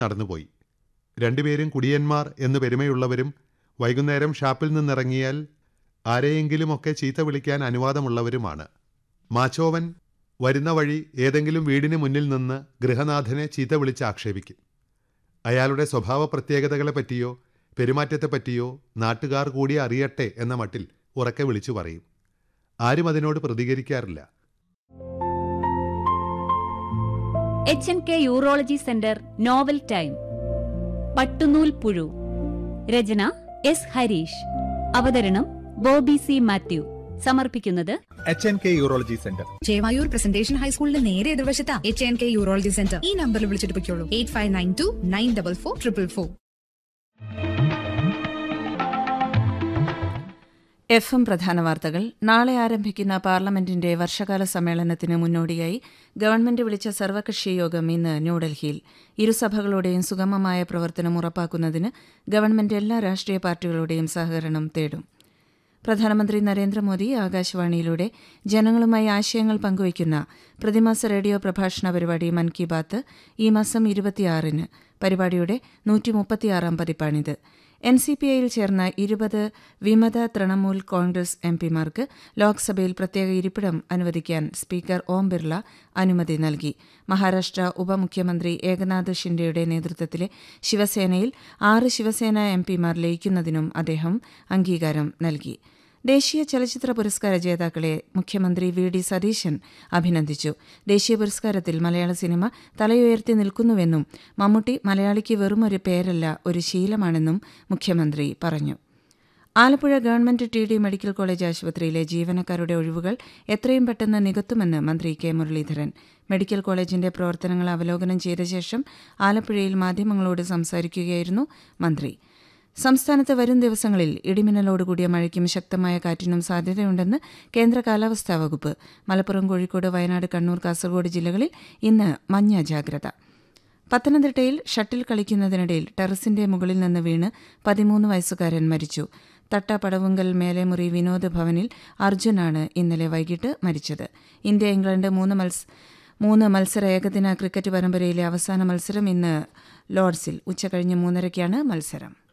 നടന്നുപോയി രണ്ടുപേരും കുടിയന്മാർ എന്നു പെരുമയുള്ളവരും വൈകുന്നേരം ഷാപ്പിൽ നിന്നിറങ്ങിയാൽ ആരെയെങ്കിലുമൊക്കെ ചീത്ത വിളിക്കാൻ അനുവാദമുള്ളവരുമാണ് മാച്ചോവൻ വരുന്ന വഴി ഏതെങ്കിലും വീടിന് മുന്നിൽ നിന്ന് ഗൃഹനാഥനെ ചീത്ത വിളിച്ച് ആക്ഷേപിക്കും അയാളുടെ സ്വഭാവ പ്രത്യേകതകളെപ്പറ്റിയോ പെരുമാറ്റത്തെപ്പറ്റിയോ നാട്ടുകാർ കൂടി അറിയട്ടെ എന്ന മട്ടിൽ ഉറക്കെ വിളിച്ചു പറയും ആരും അതിനോട് പ്രതികരിക്കാറില്ല H N K urology centre novel time പട്ടുനൂൽ പുഴു രചന എസ് ഹരീഷ് അവതരണം ബോബി സി മാത്യു സമർപ്പിക്കുന്നത് H N K urology centre Chevayur presentation ഹൈസ്കൂളിന്റെ നേരെ എതിർവശത്താ H N K urology centre ഈ നമ്പറിൽ വിളിച്ചിട്ട് പൊയ്ക്കോളൂ eight five nine two nine double four triple four F M പ്രധാന വാർത്തകൾ നാളെ ആരംഭിക്കുന്ന പാർലമെന്റിന്റെ വർഷകാല സമ്മേളനത്തിന് മുന്നോടിയായി ഗവൺമെന്റ് വിളിച്ച സർവകക്ഷി യോഗം ഇന്ന് ന്യൂഡൽഹിയിൽ ഇരുസഭകളുടെയും സുഗമമായ പ്രവർത്തനം ഉറപ്പാക്കുന്നതിന് ഗവൺമെന്റ് എല്ലാ രാഷ്ട്രീയ പാർട്ടികളുടെയും സഹകരണം തേടും പ്രധാനമന്ത്രി നരേന്ദ്രമോദി ആകാശവാണിയിലൂടെ ജനങ്ങളുമായി ആശയങ്ങൾ പങ്കുവയ്ക്കുന്ന പ്രതിമാസ റേഡിയോ പ്രഭാഷണ പരിപാടി മൻ കി ബാത്ത് ഈ മാസം ഇരുപത്തിയാറിന് പരിപാടിയുടെ നൂറ്റി മുപ്പത്തിയാറാം പതിപ്പാണിത് എൻ സി പി ഐയിൽ ചേർന്ന ഇരുപത് വിമത തൃണമൂൽ കോൺഗ്രസ് എം പിമാർക്ക് ലോക്സഭയിൽ പ്രത്യേക ഇരിപ്പിടം അനുവദിക്കാൻ സ്പീക്കർ ഓം ബിർള അനുമതി നൽകി മഹാരാഷ്ട്ര ഉപമുഖ്യമന്ത്രി ഏകനാഥ് ഷിൻഡെയുടെ നേതൃത്വത്തിലെ ശിവസേനയിൽ ആറ് ശിവസേന എം പിമാർ ലയിക്കുന്നതിനും അദ്ദേഹം അംഗീകാരം നൽകി ദേശീയ ചലച്ചിത്ര പുരസ്കാര ജേതാക്കളെ മുഖ്യമന്ത്രി വി ഡി സതീശൻ അഭിനന്ദിച്ചു ദേശീയ പുരസ്കാരത്തിൽ മലയാള സിനിമ തലയുയർത്തി നിൽക്കുന്നുവെന്നും മമ്മൂട്ടി മലയാളിക്ക് വെറുമൊരു പേരല്ല ഒരു ശീലമാണെന്നും മുഖ്യമന്ത്രി പറഞ്ഞു Alappuzha government T D medical college ആശുപത്രിയിലെ ജീവനക്കാരുടെ ഒഴിവുകൾ എത്രയും പെട്ടെന്ന് നികത്തുമെന്ന് മന്ത്രി കെ മുരളീധരൻ മെഡിക്കൽ കോളേജിന്റെ പ്രവർത്തനങ്ങൾ അവലോകനം ചെയ്ത ശേഷം ആലപ്പുഴയിൽ മാധ്യമങ്ങളോട് സംസാരിക്കുകയായിരുന്നു മന്ത്രി സംസ്ഥാനത്ത് വരും ദിവസങ്ങളിൽ ഇടിമിന്നലോടുകൂടിയ മഴയ്ക്കും ശക്തമായ കാറ്റിനും സാധ്യതയുണ്ടെന്ന് കേന്ദ്ര കാലാവസ്ഥാ വകുപ്പ് മലപ്പുറം കോഴിക്കോട് വയനാട് കണ്ണൂർ കാസർഗോഡ് ജില്ലകളിൽ ഇന്ന് മഞ്ഞ ജാഗ്രത പത്തനംതിട്ടയിൽ ഷട്ടിൽ കളിക്കുന്നതിനിടയിൽ ടെറസിന്റെ മുകളിൽ നിന്ന് വീണ് പതിമൂന്ന് വയസ്സുകാരൻ മരിച്ചു തട്ടപ്പടവുങ്കൽ മേലെമുറി വിനോദ് ഭവനിൽ അർജുനാണ് ഇന്നലെ വൈകിട്ട് മരിച്ചത് ഇന്ത്യ ഇംഗ്ലണ്ട് മൂന്ന് മത്സ മൂന്ന് മത്സര ഏകദിന ക്രിക്കറ്റ് പരമ്പരയിലെ അവസാന മത്സരം ഇന്ന് ലോർഡ്സിൽ ഉച്ചകഴിഞ്ഞ് മൂന്നരയ്ക്കാണ് മത്സരം